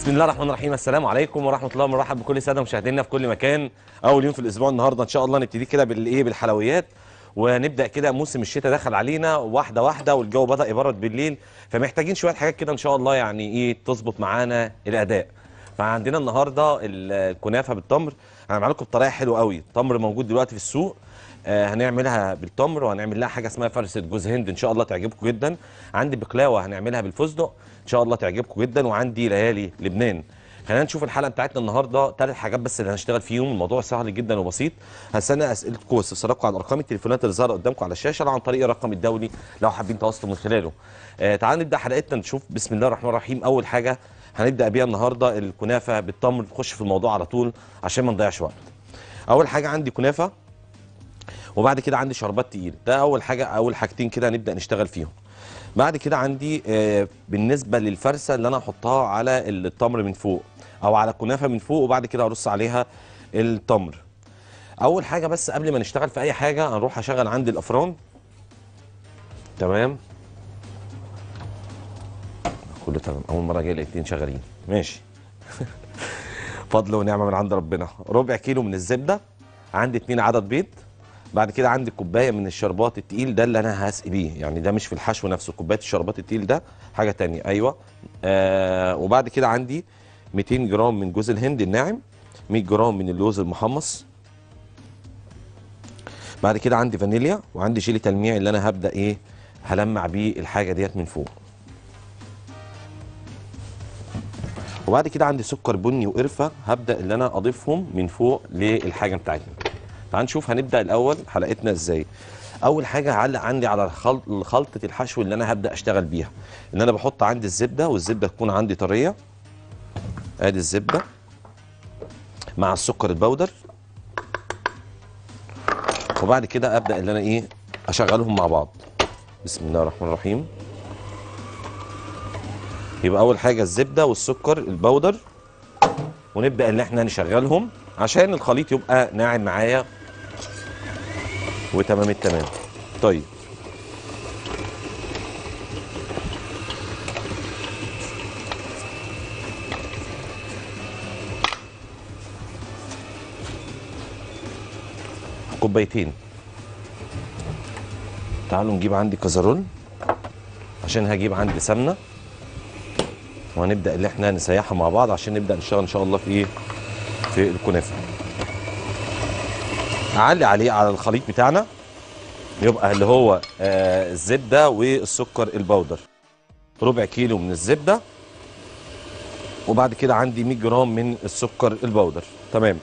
بسم الله الرحمن الرحيم السلام عليكم ورحمه الله ومرحب بكل الساده مشاهدينا في كل مكان اول يوم في الاسبوع النهارده ان شاء الله نبتدي كده بالايه بالحلويات ونبدا كده موسم الشتاء دخل علينا واحده واحده والجو بدا يبرد بالليل فمحتاجين شويه حاجات كده ان شاء الله يعني ايه تظبط معانا الاداء فعندنا النهارده الكنافه بالتمر هنعمل لكم بطريقه حلوه قوي التمر موجود دلوقتي في السوق آه هنعملها بالتمر وهنعمل لها حاجه اسمها فرسه جوز هند ان شاء الله تعجبكم جدا عندي بقلاوه هنعملها بالفستق ان شاء الله تعجبكم جدا وعندي ليالي لبنان خلينا نشوف الحلقه بتاعتنا النهارده ثلاث حاجات بس اللي هنشتغل فيهم الموضوع سهل جدا وبسيط هستنى اسئلتكم واستفساراتكم على ارقام التليفونات اللي ظاهره قدامكم على الشاشه عن طريق الرقم الدولي لو حابين تواصلوا من خلاله آه تعالوا نبدا حلقتنا نشوف بسم الله الرحمن الرحيم اول حاجه هنبدا بيها النهارده الكنافه بالتمر نخش في الموضوع على طول عشان ما نضيعش وقت اول حاجه عندي كنافه وبعد كده عندي شربات تقيل ده اول حاجه اول حاجتين كده هنبدا نشتغل فيهم بعد كده عندي آه بالنسبه للفرسه اللي انا هحطها على التمر من فوق او على الكنافه من فوق وبعد كده ارص عليها التمر اول حاجه بس قبل ما نشتغل في اي حاجه هنروح اشغل عندي الافران تمام كله تمام اول مره جاي الاثنين شغالين ماشي فضل ونعمه من عند ربنا ربع كيلو من الزبده عندي اتنين عدد بيض بعد كده عندي كوبايه من الشربات التقيل ده اللي انا هسقي بيه يعني ده مش في الحشو نفسه كوبايه الشربات التقيل ده حاجه تانية ايوه آه وبعد كده عندي 200 جرام من جوز الهند الناعم 100 جرام من اللوز المحمص بعد كده عندي فانيليا وعندي جيلي تلميع اللي انا هبدا ايه هلمع بيه الحاجه ديت من فوق وبعد كده عندي سكر بني وقرفه هبدا اللي انا اضيفهم من فوق للحاجه بتاعتنا تعال نشوف هنبدا الاول حلقتنا ازاي اول حاجه هعلق عندي على الخلط خلطه الحشو اللي انا هبدا اشتغل بيها ان انا بحط عندي الزبده والزبده تكون عندي طريه ادي الزبده مع السكر البودر وبعد كده ابدا اللي انا ايه اشغلهم مع بعض بسم الله الرحمن الرحيم يبقى اول حاجه الزبده والسكر البودر ونبدا ان احنا نشغلهم عشان الخليط يبقى ناعم معايا وتمام التمام طيب كوبايتين تعالوا نجيب عندي كزرون عشان هجيب عندي سمنه وهنبدا اللي احنا نسيحها مع بعض عشان نبدا نشتغل ان شاء الله في ايه في الكنافه اعلي عليه على الخليط بتاعنا يبقى اللي هو آه الزبده والسكر البودر ربع كيلو من الزبده وبعد كده عندي 100 جرام من السكر البودر تمام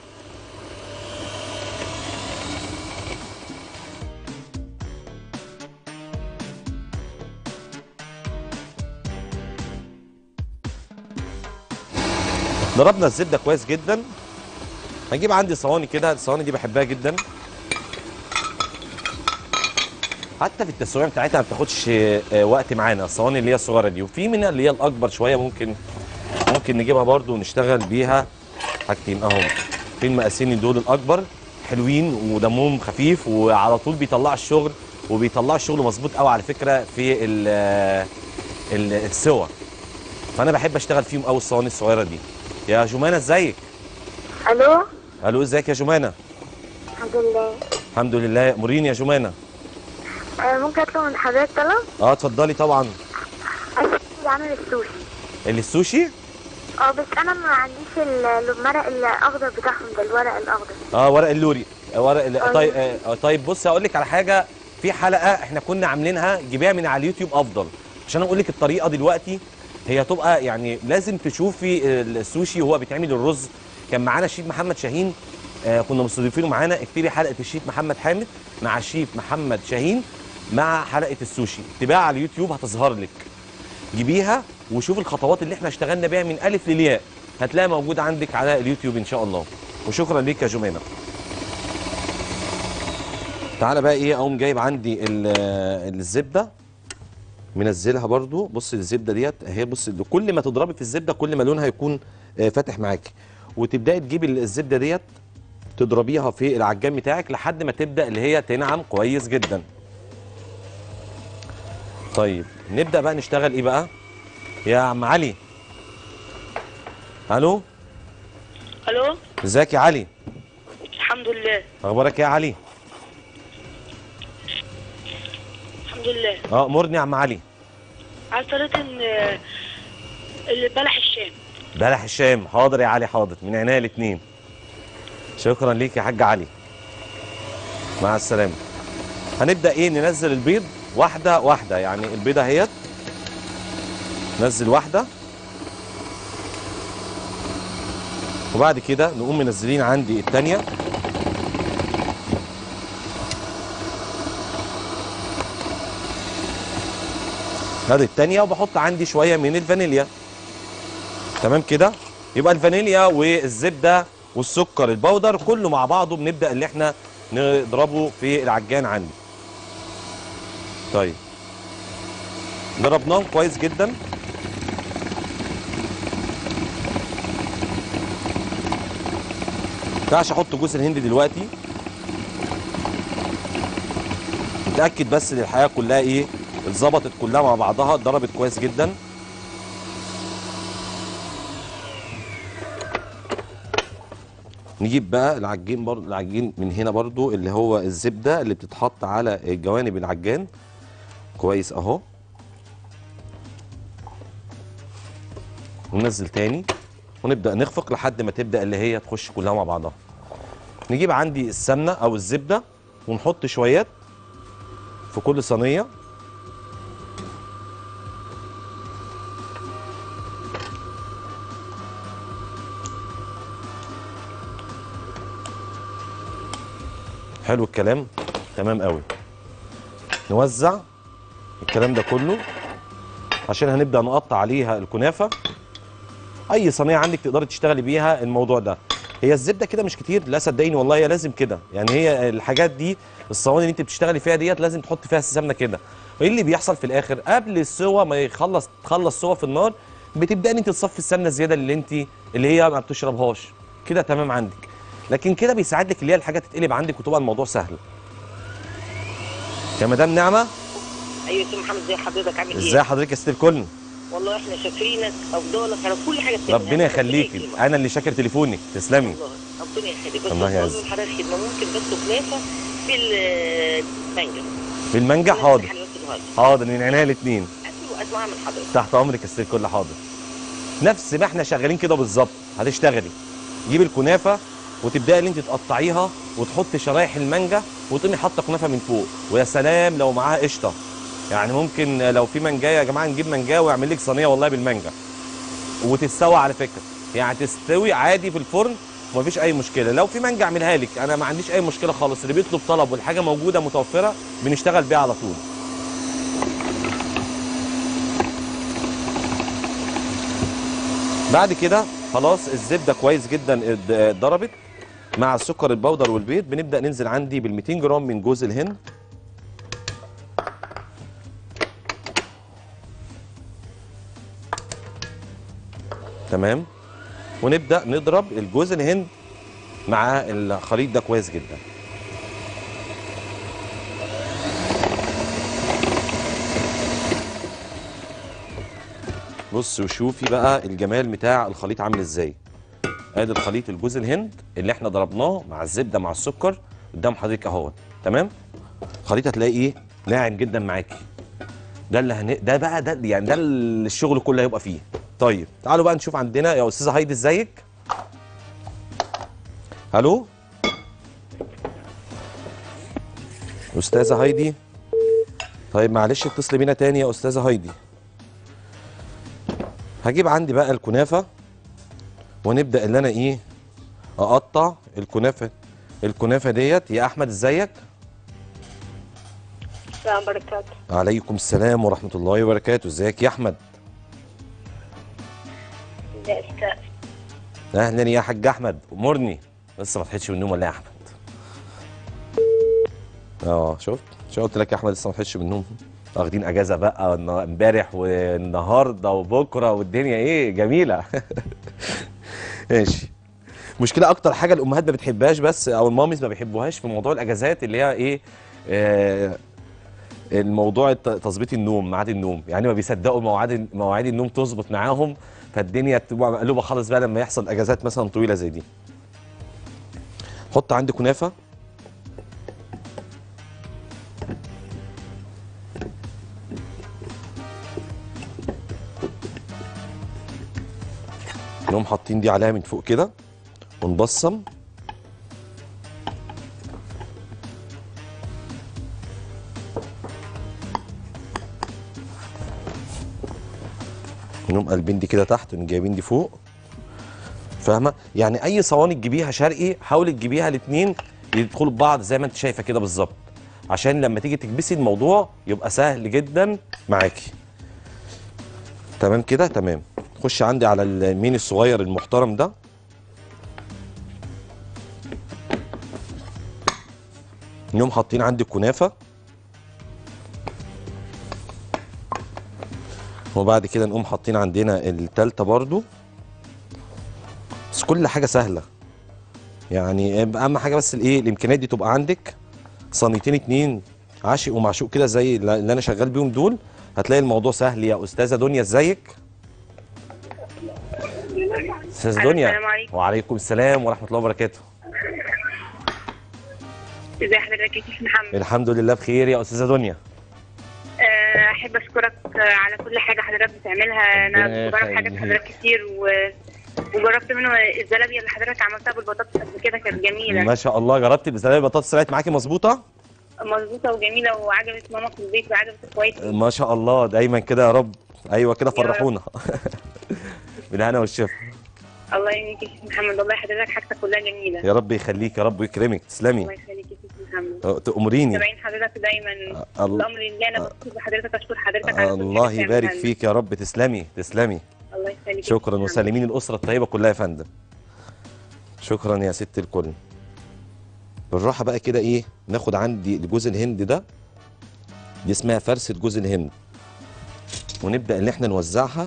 ضربنا الزبده كويس جدا هجيب عندي صواني كده الصواني دي بحبها جدا حتى في التسويه بتاعتها ما بتاخدش وقت معانا الصواني اللي هي الصغيره دي وفي منها اللي هي الاكبر شويه ممكن ممكن نجيبها برده ونشتغل بيها حاجتين اهو في المقاسين دول الاكبر حلوين ودمهم خفيف وعلى طول بيطلع الشغل وبيطلع الشغل مظبوط قوي على فكره في السوا فانا بحب اشتغل فيهم قوي الصواني الصغيره دي يا جمانه ازيك الو الو ازيك يا جمانه الحمد لله الحمد لله اموريني يا جمانه آه ممكن اطلب من حضرتك طلب اه اتفضلي طبعا عايز اعمل السوشي اللي السوشي اه بس انا ما عنديش ال- المرق الاخضر بتاعهم ده الورق الاخضر اه ورق اللوري آه، ورق ال... أيوة. طيب آه طيب بص هقول لك على حاجه في حلقه احنا كنا عاملينها جيبيها من على اليوتيوب افضل عشان اقول لك الطريقه دلوقتي هي تبقى يعني لازم تشوفي السوشي وهو بيتعمل الرز كان معانا الشيف محمد شاهين آه كنا مستضيفينه معانا اكتبي حلقه الشيف محمد حامد مع الشيف محمد شاهين مع حلقه السوشي اكتبيها على اليوتيوب هتظهر لك جيبيها وشوف الخطوات اللي احنا اشتغلنا بيها من الف للياء هتلاقيها موجوده عندك على اليوتيوب ان شاء الله وشكرا ليك يا جمانه تعالى بقى ايه اقوم جايب عندي ال- الزبده منزلها برضو بص الزبده ديت اهي بص كل ما تضربي في الزبده كل ما لونها يكون آه، فاتح معاكي وتبداي تجيبي الزبده ديت تضربيها في العجان بتاعك لحد ما تبدا اللي هي تنعم كويس جدا طيب نبدا بقى نشتغل ايه بقى يا عم علي الو الو ازيك يا علي الحمد لله اخبارك ايه يا علي الحمد لله اه امرني يا عم علي عايز طريقه ان البلح الشام بلح الشام حاضر يا علي حاضر من عينيا الاثنين شكرا ليك يا حاج علي مع السلامه هنبدا ايه ننزل البيض واحده واحده يعني البيضه اهيت نزل واحده وبعد كده نقوم منزلين عندي الثانيه هذه الثانيه وبحط عندي شويه من الفانيليا تمام كده يبقى الفانيليا والزبده والسكر البودر كله مع بعضه بنبدا اللي احنا نضربه في العجان عندي طيب ضربناه كويس جدا ينفعش احط جوز الهند دلوقتي اتاكد بس ان الحياه كلها ايه اتظبطت كلها مع بعضها اتضربت كويس جدا نجيب بقى العجين برضو العجين من هنا برضو اللي هو الزبده اللي بتتحط على جوانب العجان كويس اهو وننزل تاني ونبدا نخفق لحد ما تبدا اللي هي تخش كلها مع بعضها نجيب عندي السمنه او الزبده ونحط شويات في كل صينيه حلو الكلام تمام قوي نوزع الكلام ده كله عشان هنبدا نقطع عليها الكنافه اي صينيه عندك تقدري تشتغلي بيها الموضوع ده هي الزبده كده مش كتير لا صدقيني والله هي لازم كده يعني هي الحاجات دي الصواني اللي انت بتشتغلي فيها ديت لازم تحط فيها السمنه كده وايه اللي بيحصل في الاخر قبل السوا ما يخلص تخلص سوا في النار بتبداي ان انت تصفي السمنه الزياده اللي انت اللي هي ما بتشربهاش كده تمام عندك لكن كده بيساعد لك اللي هي الحاجه تتقلب عندك وتبقى الموضوع سهل يا مدام نعمه ايوه يا محمد ازي حضرتك عامل ازاي حضرتك يا ست الكل والله احنا شاكرينك افضلك على كل حاجه بتعملها. ربنا يخليكي يكرمك. انا اللي شاكر تليفونك تسلمي والله ربنا يخليك بس الله بس يعزك. أقول لحضرتك خدمه ممكن بس كنافه في المانجا بالمانجا حاضر حلويات النهارده حاضر من عينيا الاثنين اسمع من حضرتك تحت امرك يا ست الكل حاضر نفس ما احنا شغالين كده بالظبط هتشتغلي جيبي الكنافه وتبداي ان انت تقطعيها وتحطي شرايح المانجا وتقومي حاطه كنافه من فوق ويا سلام لو معاها قشطه يعني ممكن لو في مانجايه يا جماعه نجيب مانجايه ويعمل لك صينيه والله بالمانجا وتتسوى على فكره يعني تستوي عادي في الفرن ومفيش اي مشكله لو في مانجا اعملها لك انا ما عنديش اي مشكله خالص اللي بيطلب طلب والحاجه موجوده متوفره بنشتغل بيها على طول بعد كده خلاص الزبده كويس جدا اد- اتضربت مع السكر البودر والبيض بنبدا ننزل عندي بال 200 جرام من جوز الهند تمام ونبدا نضرب الجوز الهند مع الخليط ده كويس جدا بص وشوفي بقى الجمال بتاع الخليط عامل ازاي ادي الخليط الجوز الهند اللي احنا ضربناه مع الزبده مع السكر قدام حضرتك اهوت تمام الخليط هتلاقي ايه ناعم جدا معاكي ده اللي هن... ده بقى ده يعني ده اللي الشغل كله هيبقى فيه طيب تعالوا بقى نشوف عندنا يا استاذه هايدي ازيك الو استاذه هايدي طيب معلش اتصلي بينا تاني يا استاذه هايدي هجيب عندي بقى الكنافه ونبدا اللي انا ايه اقطع الكنافه الكنافه ديت يا احمد ازيك السلام بركاته عليكم السلام ورحمه الله وبركاته ازيك يا احمد يا استاذ اهلا يا حاج احمد امرني لسه ما صحيتش من النوم ولا إيه يا احمد اه شفت شو قلت لك يا احمد لسه ما صحيتش من النوم واخدين اجازه بقى النا- امبارح والنهارده وبكره والدنيا ايه جميله ماشي مشكله اكتر حاجه الامهات ما بتحبهاش بس او الماميز ما بيحبوهاش في موضوع الاجازات اللي هي ايه آه الموضوع الت- تظبيط النوم ميعاد النوم يعني ما بيصدقوا مواعيد مواعيد النوم تظبط معاهم فالدنيا تبقى مقلوبه خالص بقى لما يحصل اجازات مثلا طويله زي دي حط عندي كنافه نقوم حاطين دي عليها من فوق كده ونبصم نقوم قلبين دي كده تحت ونقوم جايبين دي فوق فاهمه يعني اي صواني تجيبيها شرقي حاولي تجيبيها الاثنين يدخلوا ببعض زي ما انت شايفه كده بالظبط عشان لما تيجي تكبسي الموضوع يبقى سهل جدا معاكي تمام كده تمام خش عندي على المين الصغير المحترم ده نقوم حاطين عندي الكنافه وبعد كده نقوم حاطين عندنا التالتة برضو بس كل حاجة سهلة يعني أهم حاجة بس الإيه الإمكانيات دي تبقى عندك صينيتين اتنين عاشق ومعشوق كده زي اللي أنا شغال بيهم دول هتلاقي الموضوع سهل يا أستاذة دنيا إزيك؟ أستاذة ألو، دنيا السلام عليكم. وعليكم السلام ورحمة الله وبركاته ازي حضرتك يا شيخ محمد الحمد لله بخير يا أستاذة دنيا آه، احب اشكرك آه، على كل حاجه حضرتك بتعملها ربنا انا بجرب حاجات يخليك. حضرتك كتير و... وجربت منه الزلابيه اللي حضرتك عملتها بالبطاطس قبل كده كانت جميله ما شاء الله جربت البزلال البطاطس طلعت معاكي مظبوطة؟ مظبوطه وجميله وعجبت ماما في البيت وعجبت اخواتي ما شاء الله دايما كده يا رب ايوه كده يا رب. فرحونا بالهنا والشفا الله يهنيك يا شيخ محمد والله حضرتك حاجتك كلها جميله يا رب يخليك يا رب ويكرمك الله تسلمي يخليك يا شيخ محمد أه، تأمريني متابعين حضرتك دايما أه، الله- الامر لله انا بشكر حضرتك اشكر حضرتك على كل الله حاجة يبارك بتعملها. فيك يا رب تسلمي تسلمي الله يخليك يا شكرا شيخ محمد. وسلمين الأسرة الطيبة كلها يا فندم شكرا يا ست الكل بالراحة بقى كده ايه ناخد عندي جوز الهند ده دي اسمها فرسة جوز الهند ونبدأ ان احنا نوزعها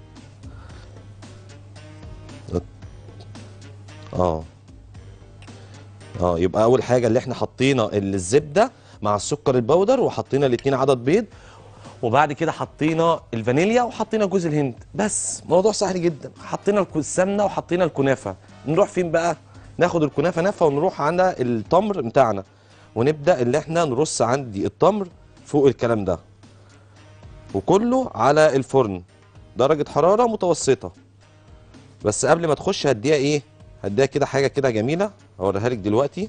اه اه يبقى اول حاجه اللي احنا حطينا الزبده مع السكر البودر وحطينا الاتنين عدد بيض وبعد كده حطينا الفانيليا وحطينا جوز الهند بس موضوع سهل جدا حطينا الك- السمنه وحطينا الكنافه نروح فين بقى ناخد الكنافه نفه ونروح على التمر بتاعنا ونبدا اللي احنا نرص عندي التمر فوق الكلام ده وكله على الفرن درجه حراره متوسطه بس قبل ما تخش هديها ايه هديها كده حاجه كده جميله اوريها لك دلوقتي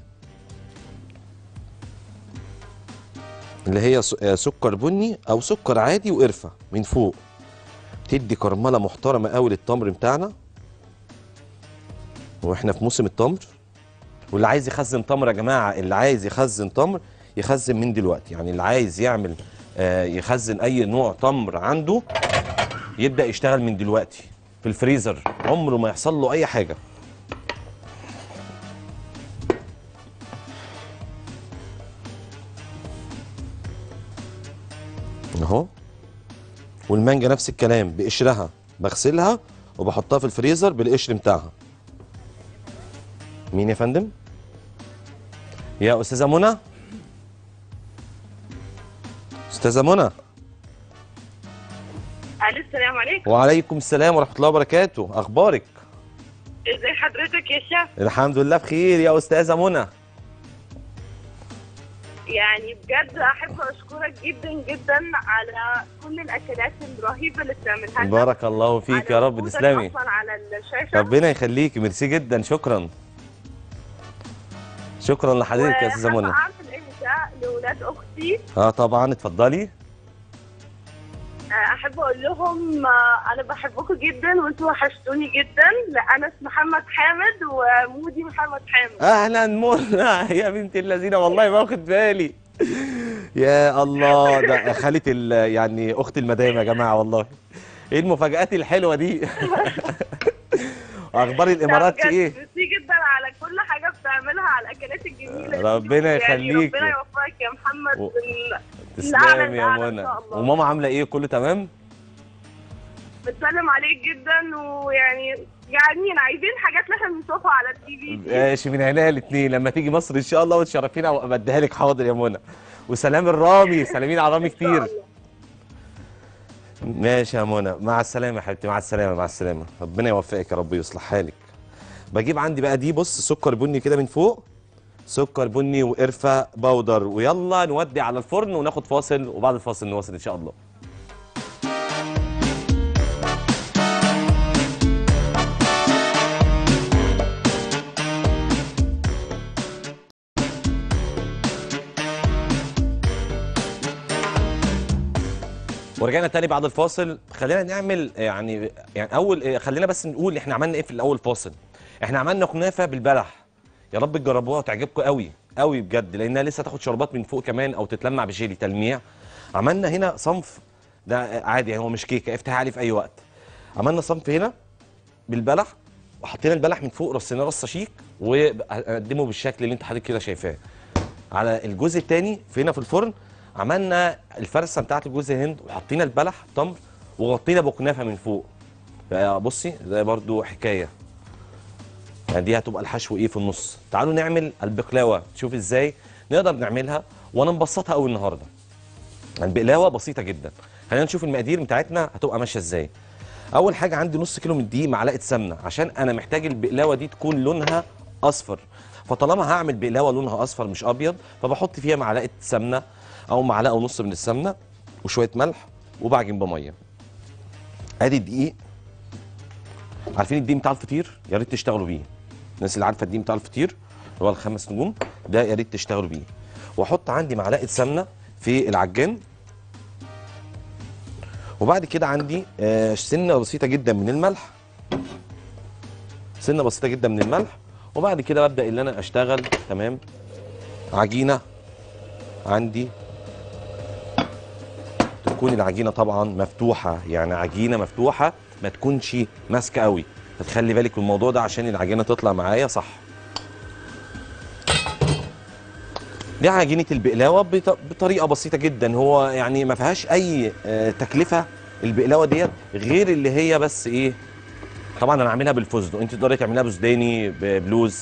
اللي هي س- آه، سكر بني او سكر عادي وقرفه من فوق تدي كرمله محترمه قوي للتمر بتاعنا واحنا في موسم التمر واللي عايز يخزن تمر يا جماعه اللي عايز يخزن تمر يخزن من دلوقتي يعني اللي عايز يعمل آه، يخزن اي نوع تمر عنده يبدا يشتغل من دلوقتي في الفريزر عمره ما يحصل له اي حاجه اهو والمانجا نفس الكلام بقشرها بغسلها وبحطها في الفريزر بالقشر بتاعها مين يا فندم يا استاذه منى استاذه منى الو السلام عليكم وعليكم السلام ورحمه الله وبركاته اخبارك ازي حضرتك يا شيخ الحمد لله بخير يا استاذه منى يعني بجد احب اشكرك جدا جدا على كل الاكلات الرهيبه اللي بتعملها لنا بارك الله فيك يا على رب وجودك تسلمي اصلا على الشاشه ربنا يخليك ميرسي جدا شكرا شكرا لحضرتك يا استاذه وحابة منى اعمل اهداء لاولاد اختي اه طبعا اتفضلي آه، احب اقول لهم آه، انا بحبكم جدا وانتوا وحشتوني جدا لانس محمد حامد ومودي محمد حامد اهلا منى يا بنت اللذينه والله ما واخد بالي يا الله ده خالة ال- يعني اخت المدام يا جماعه والله ايه المفاجآت الحلوه دي اخبار الامارات لا، بجد ايه ميرسي جدا على كل حاجه بتعملها على الاكلات الجميله دي. ربنا يعني يخليك. ربنا يوفقك يا محمد و- بال- تسلم يا الأعلى إن منى شاء الله. وماما عامله ايه كله تمام بتسلم عليك جدا ويعني يعني عايزين حاجات اللي احنا بنشوفها على التي في دي. ماشي من عينيا الاثنين لما تيجي مصر ان شاء الله وتشرفينا وابديها لك حاضر يا منى وسلام الرامي سلامين على رامي إن شاء كتير الله. ماشي يا منى مع السلامه يا حبيبتي مع السلامه مع السلامه ربنا يوفقك يا رب ويصلح حالك بجيب عندي بقى دي بص سكر بني كده من فوق سكر بني وقرفه بودر ويلا نودي على الفرن وناخد فاصل وبعد الفاصل نواصل ان شاء الله ورجعنا تاني بعد الفاصل خلينا نعمل يعني يعني اول خلينا بس نقول احنا عملنا ايه في الاول فاصل احنا عملنا كنافه بالبلح يا رب تجربوها وتعجبكم قوي قوي بجد لانها لسه تاخد شربات من فوق كمان او تتلمع بجيلي تلميع عملنا هنا صنف ده عادي يعني هو مش كيكه افتح عليه في اي وقت عملنا صنف هنا بالبلح وحطينا البلح من فوق رصيناه رصه شيك وقدمه بالشكل اللي انت حضرتك كده شايفاه على الجزء الثاني في هنا في الفرن عملنا الفرسه بتاعت الجوز الهند وحطينا البلح تمر وغطينا بكنافه من فوق بصي ده برضو حكايه يعني دي هتبقى الحشو ايه في النص تعالوا نعمل البقلاوه تشوف ازاي نقدر نعملها وانا مبسطها قوي النهارده البقلاوه بسيطه جدا خلينا نشوف المقادير بتاعتنا هتبقى ماشيه ازاي اول حاجه عندي نص كيلو من الدقيق معلقه سمنه عشان انا محتاج البقلاوه دي تكون لونها اصفر فطالما هعمل بقلاوه لونها اصفر مش ابيض فبحط فيها معلقه سمنه او معلقه ونص من السمنه وشويه ملح وبعجن بميه ادي الدقيق عارفين الدقيق بتاع الفطير يا ريت تشتغلوا بيه الناس اللي عارفه الدقيق بتاع الفطير اللي هو الخمس نجوم ده يا ريت تشتغلوا بيه واحط عندي معلقه سمنه في العجان وبعد كده عندي آه، سنه بسيطه جدا من الملح سنه بسيطه جدا من الملح وبعد كده ببدا ان انا اشتغل تمام عجينه عندي تكون العجينه طبعا مفتوحه يعني عجينه مفتوحه ما تكونش ماسكه قوي فتخلي بالك من الموضوع ده عشان العجينه تطلع معايا صح دي عجينه البقلاوه بط- بطريقه بسيطه جدا هو يعني ما فيهاش اي آه، تكلفه البقلاوه ديت غير اللي هي بس ايه طبعا انا عاملها بالفستق انت تقدري تعمليها بسوداني ببلوز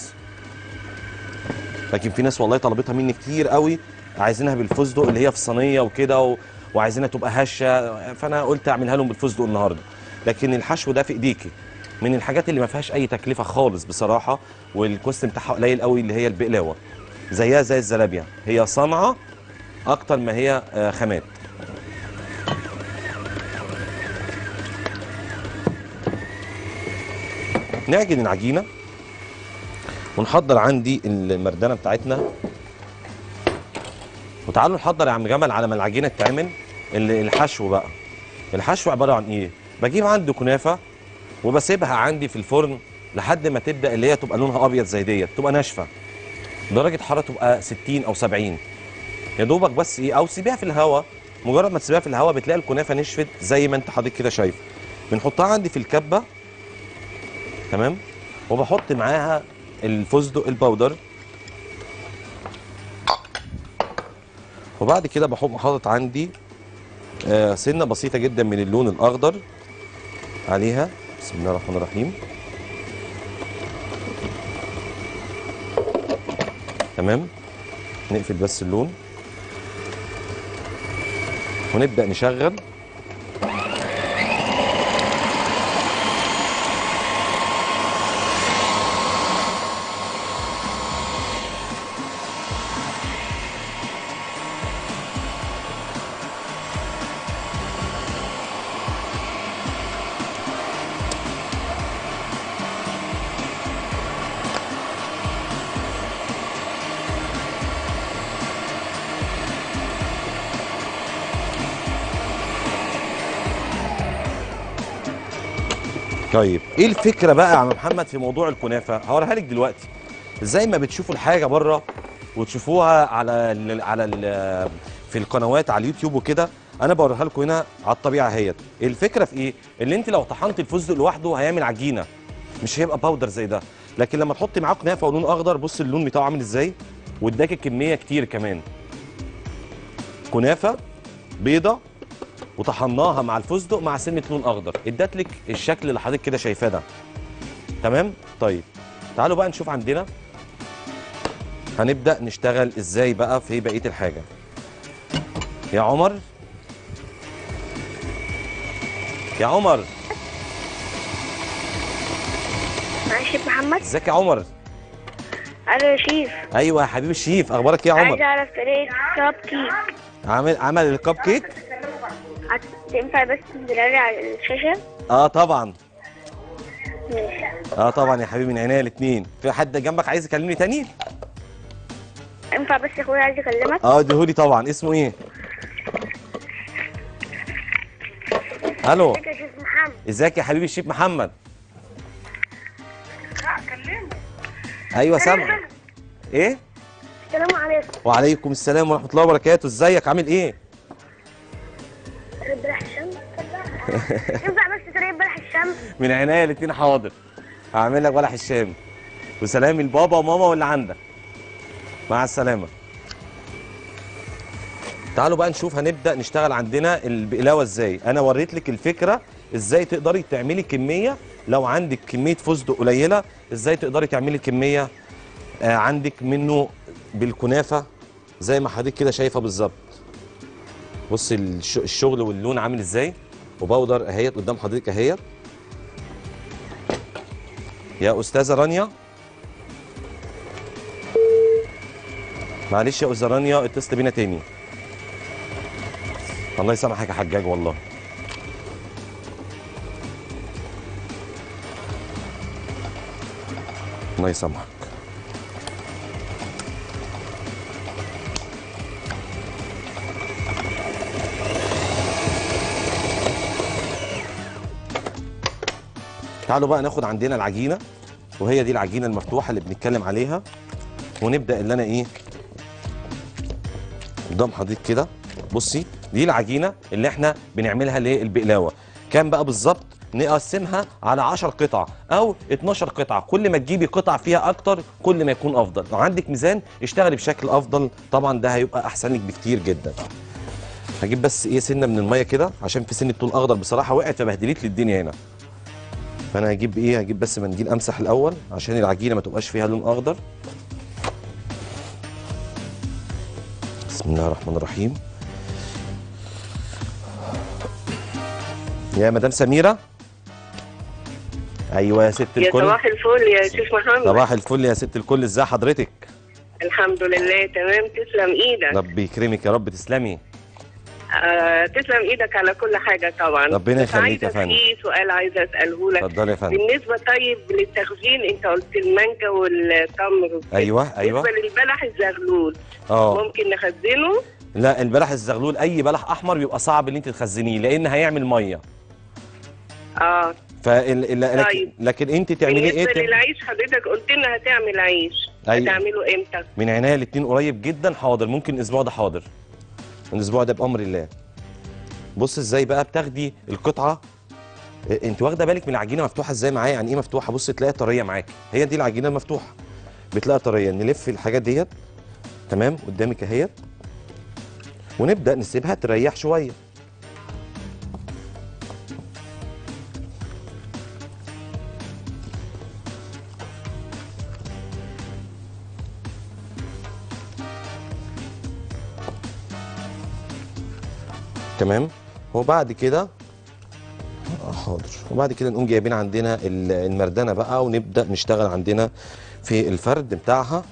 لكن في ناس والله طلبتها مني كتير قوي عايزينها بالفستق اللي هي في صينيه وكده و... وعايزينها تبقى هشه فانا قلت اعملها لهم بالفستق النهارده لكن الحشو ده في ايديكي من الحاجات اللي ما فيهاش اي تكلفه خالص بصراحه والكوست بتاعها قليل قوي اللي هي البقلاوه زيها زي الزلابيا هي صنعه اكتر ما هي آه، خامات نعجن العجينه ونحضر عندي المردانه بتاعتنا وتعالوا نحضر يا عم جمال على ما العجينه تتعمل ال- الحشو بقى الحشو عباره عن ايه بجيب عندي كنافه وبسيبها عندي في الفرن لحد ما تبدا اللي هي تبقى لونها ابيض زي ديت تبقى ناشفه درجه حراره تبقى 60 او 70 يا دوبك بس ايه او سيبيها في الهواء مجرد ما تسيبيها في الهواء بتلاقي الكنافه نشفت زي ما انت حضرتك كده شايف بنحطها عندي في الكبه تمام وبحط معاها الفستق البودر وبعد كده بحط حاطط عندي آه، سنه بسيطه جدا من اللون الاخضر عليها بسم الله الرحمن الرحيم تمام نقفل بس اللون ونبدا نشغل طيب ايه الفكره بقى يا عم محمد في موضوع الكنافه هوريها لك دلوقتي زي ما بتشوفوا الحاجه بره وتشوفوها على ال على ال في القنوات على اليوتيوب وكده انا بوريها لكم هنا على الطبيعه اهيت الفكره في ايه اللي انت لو طحنت الفستق لوحده هيعمل عجينه مش هيبقى باودر زي ده لكن لما تحطي معاه كنافه ولون اخضر بص اللون بتاعه عامل ازاي واداك كميه كتير كمان كنافه بيضه وطحناها مع الفستق مع سنه لون اخضر ادت لك الشكل اللي حضرتك كده شايفاه ده تمام طيب تعالوا بقى نشوف عندنا هنبدا نشتغل ازاي بقى في بقيه الحاجه يا عمر يا عمر معلش محمد ازيك يا عمر انا شيف ايوه يا حبيبي الشيف اخبارك ايه يا عايز عمر اعرف طريقه كاب كيك عامل عمل الكب كيك هت- تنفع بس تدلالي على الشاشه اه طبعا ماشي اه طبعا يا حبيبي من عينيا الاثنين في حد جنبك عايز يكلمني تاني ينفع بس اخويا عايز اكلمك اه دهولي طبعا اسمه ايه الو ازيك يا شيف محمد ازيك يا حبيبي الشيف محمد ايوه سامع ايه السلام عليكم وعليكم السلام ورحمه الله وبركاته ازيك عامل ايه طريقه بلح الشمس ينفع بس طريقه بلح الشمس من عينيا الاثنين حاضر هعمل لك بلح الشام وسلام لبابا وماما واللي عندك مع السلامه تعالوا بقى نشوف هنبدا نشتغل عندنا البقلاوه ازاي انا وريت لك الفكره ازاي تقدري تعملي كميه لو عندك كميه فستق قليله ازاي تقدري تعملي كميه آه عندك منه بالكنافه زي ما حضرتك كده شايفه بالظبط بص الش- الشغل واللون عامل ازاي وبودر اهيت قدام حضرتك اهيت يا استاذه رانيا معلش يا استاذه رانيا اتصل بينا تاني الله يسامحك يا حجاج والله الله يسامحك تعالوا بقى ناخد عندنا العجينه وهي دي العجينه المفتوحه اللي بنتكلم عليها ونبدا اللي انا ايه قدام حضرتك كده بصي دي العجينه اللي احنا بنعملها للبقلاوه كام بقى بالظبط نقسمها على 10 قطع او 12 قطعه كل ما تجيبي قطع فيها اكتر كل ما يكون افضل لو عندك ميزان اشتغلي بشكل افضل طبعا ده هيبقى احسن لك بكتير جدا هجيب بس ايه سنه من الميه كده عشان في سنه طول اخضر بصراحه وقعت فبهدلت لي الدنيا هنا فانا هجيب ايه هجيب بس منديل امسح الاول عشان العجينه ما تبقاش فيها لون اخضر بسم الله الرحمن الرحيم يا مدام سميره ايوه يا ست يا الكل صباح الفل يا شيخ محمد صباح الفل يا ست الكل ازي حضرتك الحمد لله تمام تسلم ايدك ربي يكرمك يا رب تسلمي آه تسلم ايدك على كل حاجه طبعا ربنا بس يخليك يا عايزة فندم. في سؤال عايزه اساله لك اتفضلي يا فندم بالنسبه طيب للتخزين انت قلت المانجا والتمر وكده. ايوه ايوه بالنسبه للبلح الزغلول اه ممكن نخزنه لا البلح الزغلول اي بلح احمر بيبقى صعب ان انت تخزنيه لان هيعمل ميه اه فال... ال- لكن, طيب. لكن انت تعملي ايه بالنسبه تعملي- للعيش حضرتك قلت لنا هتعمل عيش أيوة. هتعمله امتى من عينيا الاثنين قريب جدا حاضر ممكن الاسبوع ده حاضر الاسبوع ده بامر الله بص ازاي بقى بتاخدي القطعه إيه، انت واخده بالك من العجينه مفتوحه ازاي معايا يعني ايه مفتوحه بص تلاقيها طريه معاكي هي دي العجينه المفتوحه بتلاقيها طريه نلف الحاجات ديت تمام قدامك اهيت ونبدا نسيبها تريح شويه تمام وبعد كده آه، حاضر وبعد كده نقوم جايبين عندنا ال- المردنه بقى ونبدا نشتغل عندنا في الفرد بتاعها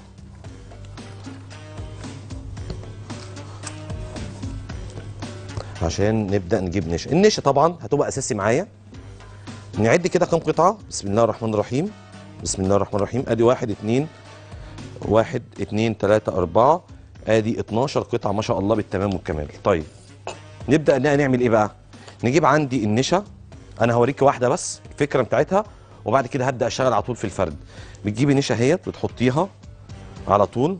عشان نبدا نجيب نشا النشا طبعا هتبقى اساسي معايا نعد كده كام قطعه بسم الله الرحمن الرحيم بسم الله الرحمن الرحيم ادي واحد اتنين واحد اتنين تلاته اربعه ادي 12 قطعه ما شاء الله بالتمام والكمال طيب نبدا ان نعمل ايه بقى نجيب عندي النشا انا هوريكي واحده بس الفكره بتاعتها وبعد كده هبدا اشتغل على طول في الفرد بتجيبي نشا اهيت وتحطيها على طول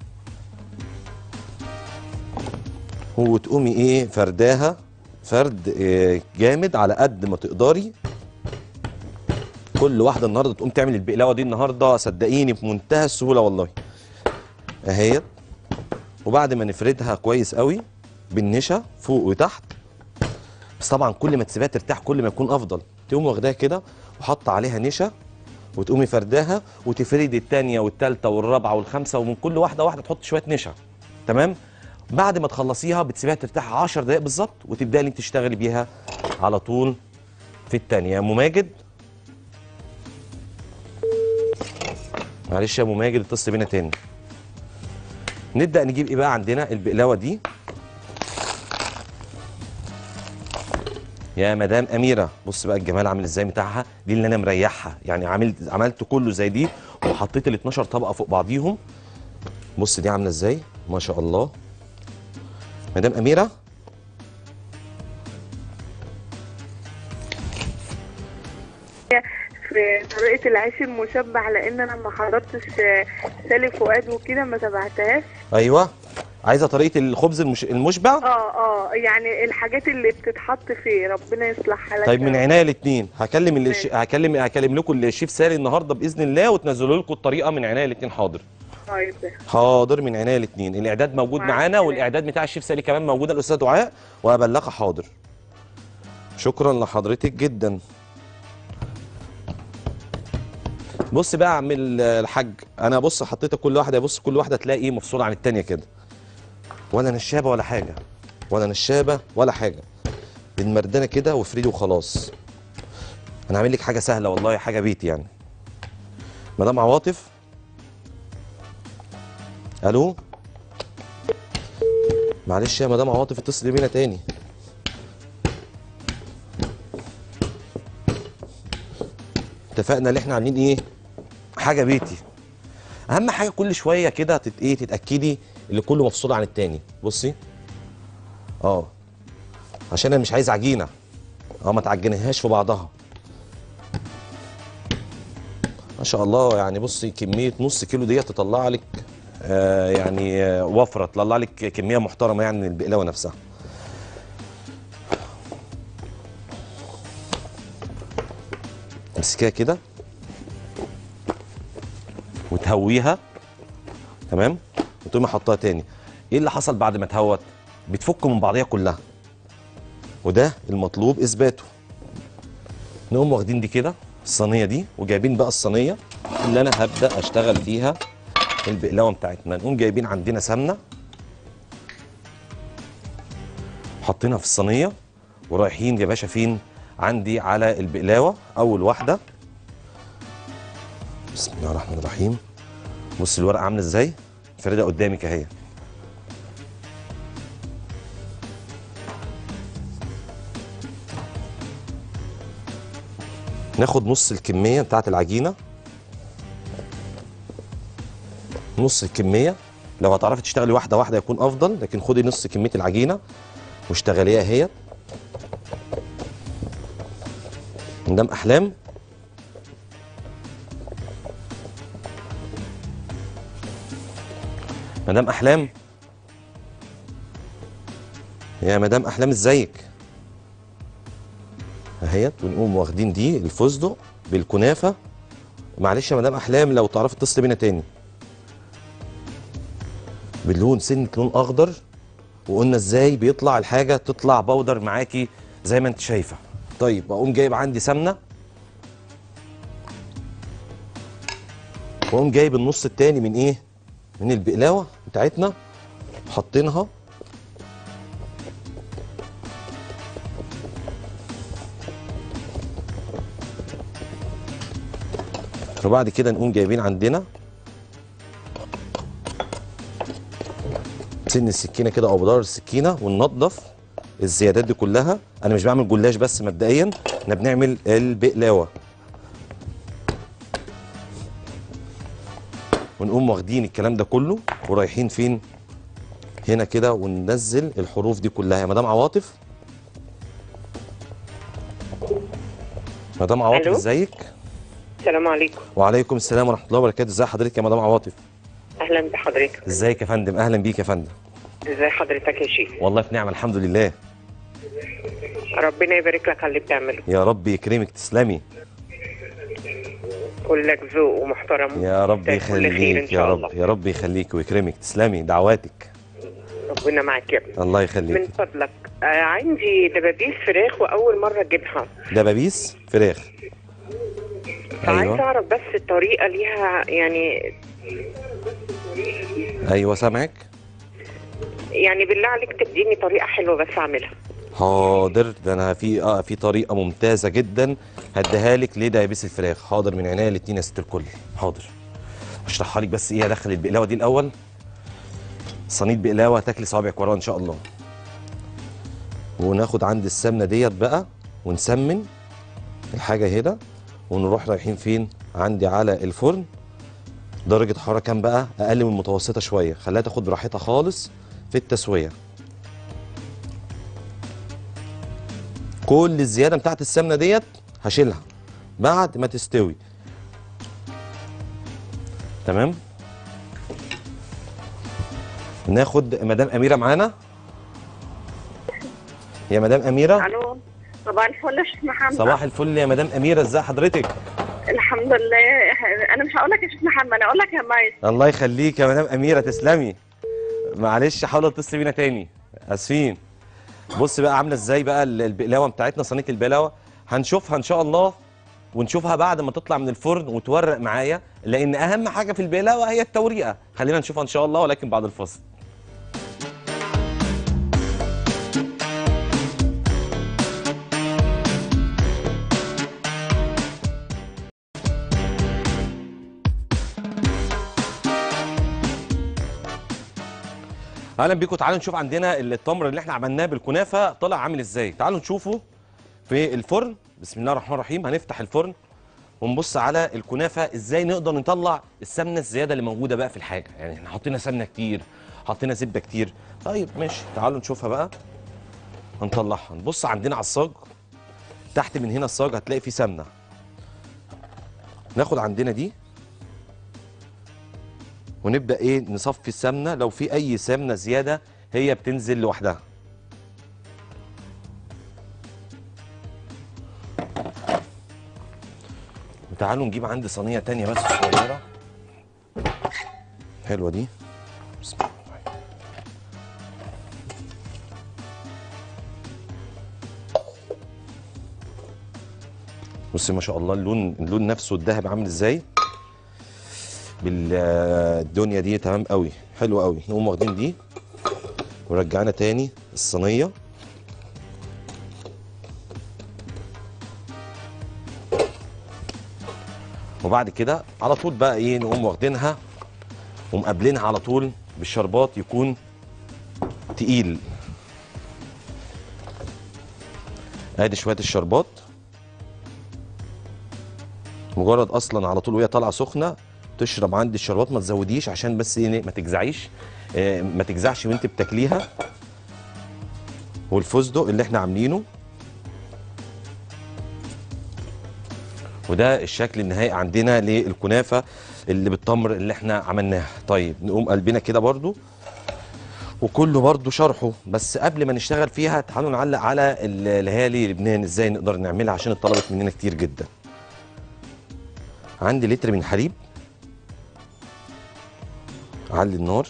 وتقومي ايه فرداها فرد إيه جامد على قد ما تقدري كل واحده النهارده تقوم تعمل البقلاوه دي النهارده صدقيني بمنتهى السهوله والله اهيت وبعد ما نفردها كويس قوي بالنشا فوق وتحت بس طبعا كل ما تسيبها ترتاح كل ما يكون افضل تقومي واخداها كده وحاطه عليها نشا وتقومي فرداها وتفردي الثانيه والثالثه والرابعه والخامسه ومن كل واحده واحده تحط شويه نشا تمام بعد ما تخلصيها بتسيبيها ترتاح 10 دقائق بالظبط وتبداي انك تشتغلي بيها على طول في الثانيه يا ام ماجد معلش يا ام ماجد اتصل بينا تاني نبدا نجيب ايه بقى عندنا البقلاوه دي يا مدام اميره بص بقى الجمال عامل ازاي بتاعها دي اللي انا مريحها يعني عملت عملت كله زي دي وحطيت ال 12 طبقه فوق بعضيهم بص دي عامله ازاي ما شاء الله مدام اميره في طريقة العيش المشبع لأن أنا ما حضرتش سالي فؤاد وكده ما تبعتهاش ايوه عايزه طريقه الخبز المش... المشبع اه اه يعني الحاجات اللي بتتحط فيه ربنا يصلح حالك طيب من يا رب. عناية الاثنين هكلم اللي ماشي. هكلم هكلم لكم الشيف سالي النهارده باذن الله وتنزلوا لكم الطريقه من عناية الاثنين حاضر طيب حاضر من عناية الاثنين الاعداد موجود مع معانا السلامة. والاعداد بتاع الشيف سالي كمان موجوده الاستاذ دعاء وهبلغها حاضر شكرا لحضرتك جدا بص بقى يا عم ال- الحاج انا بص حطيت كل واحده بص كل واحده تلاقي ايه مفصوله عن التانيه كده ولا نشابه ولا حاجه ولا نشابه ولا حاجه المردانه كده وافردي وخلاص انا عامل لك حاجه سهله والله حاجه بيتي يعني مدام عواطف الو معلش يا مدام عواطف اتصلي بينا تاني اتفقنا ان احنا عاملين ايه حاجه بيتي اهم حاجه كل شويه كده تت ايه تتاكدي اللي كله مفصول عن التاني بصي اه عشان انا مش عايز عجينه اه ما تعجنيهاش في بعضها ما شاء الله يعني بصي كميه نص كيلو ديت تطلع لك آه يعني آه وفره تطلع لك كميه محترمه يعني من البقلاوه نفسها امسكيها كده وتهويها تمام وتقومي حطها تاني ايه اللي حصل بعد ما اتهوت بتفك من بعضيها كلها وده المطلوب اثباته نقوم واخدين دي كده الصينيه دي وجايبين بقى الصينيه اللي انا هبدا اشتغل فيها البقلاوه بتاعتنا نقوم جايبين عندنا سمنه حاطينها في الصينيه ورايحين يا باشا فين عندي على البقلاوه اول واحده بسم الله الرحمن الرحيم بص الورقه عامله ازاي فريده قدامك اهي ناخد نص الكميه بتاعت العجينه نص الكميه لو هتعرفي تشتغلي واحده واحده يكون افضل لكن خدي نص كميه العجينه واشتغليها اهي مدام احلام مدام احلام يا مدام احلام ازيك اهيت ونقوم واخدين دي الفستق بالكنافه معلش يا مدام احلام لو تعرفي تتصلي بينا تاني باللون سنه لون اخضر وقلنا ازاي بيطلع الحاجه تطلع بودر معاكي زي ما انت شايفه طيب اقوم جايب عندي سمنه واقوم جايب النص التاني من ايه من البقلاوه بتاعتنا حاطينها وبعد كده نقوم جايبين عندنا سن السكينه كده او بدار السكينه وننضف الزيادات دي كلها انا مش بعمل جلاش بس مبدئيا احنا بنعمل البقلاوه ونقوم واخدين الكلام ده كله ورايحين فين هنا كده وننزل الحروف دي كلها يا مدام عواطف مدام عواطف ألو؟ ازيك السلام عليكم وعليكم السلام ورحمه الله وبركاته ازي حضرتك يا مدام عواطف اهلا بحضرتك ازيك يا فندم اهلا بيك يا فندم ازي حضرتك يا شيخ والله في نعمه الحمد لله ربنا يبارك لك على اللي بتعمله يا رب يكرمك تسلمي كلك ذوق ومحترم يا رب كل خير ان يخليك يا شاء رب الله يا رب يخليك ويكرمك تسلمي دعواتك ربنا معاك يا ابني الله من يخليك فضلك آه عندي دبابيس فراخ واول مره اجيبها دبابيس فراخ فعايزه ايوه اعرف بس الطريقه ليها يعني ايوه سامعك يعني بالله عليك تديني طريقه حلوه بس اعملها حاضر ده انا في اه في طريقه ممتازه جدا هديها لك لدبابيس الفراخ حاضر من عينيا الاتنين يا ست الكل حاضر اشرحها لك بس ايه هدخل البقلاوه دي الاول صينيه بقلاوه هتاكلي صوابعك وراها ان شاء الله وناخد عند السمنه ديت بقى ونسمن الحاجه هنا ونروح رايحين فين عندي على الفرن درجه حراره كام بقى اقل من المتوسطه شويه خليها تاخد براحتها خالص في التسويه كل الزياده بتاعت السمنه ديت هشيلها بعد ما تستوي تمام ناخد مدام اميره معانا يا مدام اميره الو صباح الفل يا شيخ محمد صباح الفل يا مدام اميره ازي حضرتك الحمد لله انا مش هقول لك يا شيخ محمد انا اقول لك يا مايس الله يخليك يا مدام اميره تسلمي معلش حاول اتصل بينا تاني اسفين بص بقى عامله ازاي بقى ال- البقلاوه بتاعتنا صينيه البقلاوه هنشوفها ان شاء الله ونشوفها بعد ما تطلع من الفرن وتورق معايا لان اهم حاجه في البقلاوه هي التوريقه خلينا نشوفها ان شاء الله ولكن بعد الفاصل اهلا بيكم تعالوا نشوف عندنا التمر اللي احنا عملناه بالكنافه طلع عامل ازاي تعالوا نشوفه في الفرن بسم الله الرحمن الرحيم هنفتح الفرن ونبص على الكنافه ازاي نقدر نطلع السمنه الزياده اللي موجوده بقى في الحاجه يعني احنا حطينا سمنه كتير حطينا زبده كتير طيب ماشي تعالوا نشوفها بقى هنطلعها نبص عندنا على الصاج تحت من هنا الصاج هتلاقي فيه سمنه ناخد عندنا دي ونبدا ايه نصفي السمنه لو في اي سمنه زياده هي بتنزل لوحدها تعالوا نجيب عندي صينيه تانية بس صغيره حلوه دي بسم الله الرحمن الرحيم. بصي ما شاء الله اللون اللون نفسه الذهب عامل ازاي بالدنيا دي تمام قوي حلو قوي نقوم واخدين دي ورجعنا تاني الصينيه وبعد كده على طول بقى ايه نقوم واخدينها ومقابلينها على طول بالشربات يكون تقيل ادي شويه الشربات مجرد اصلا على طول وهي طالعه سخنه تشرب عندي الشربات ما تزوديش عشان بس ايه ما تجزعيش آه، ما تجزعش وانت بتاكليها والفستق اللي احنا عاملينه وده الشكل النهائي عندنا للكنافه اللي بالتمر اللي احنا عملناها طيب نقوم قلبنا كده برضو وكله برضو شرحه بس قبل ما نشتغل فيها تعالوا نعلق على الهالي لبنان ازاي نقدر نعملها عشان اتطلبت مننا كتير جدا عندي لتر من حليب علي النار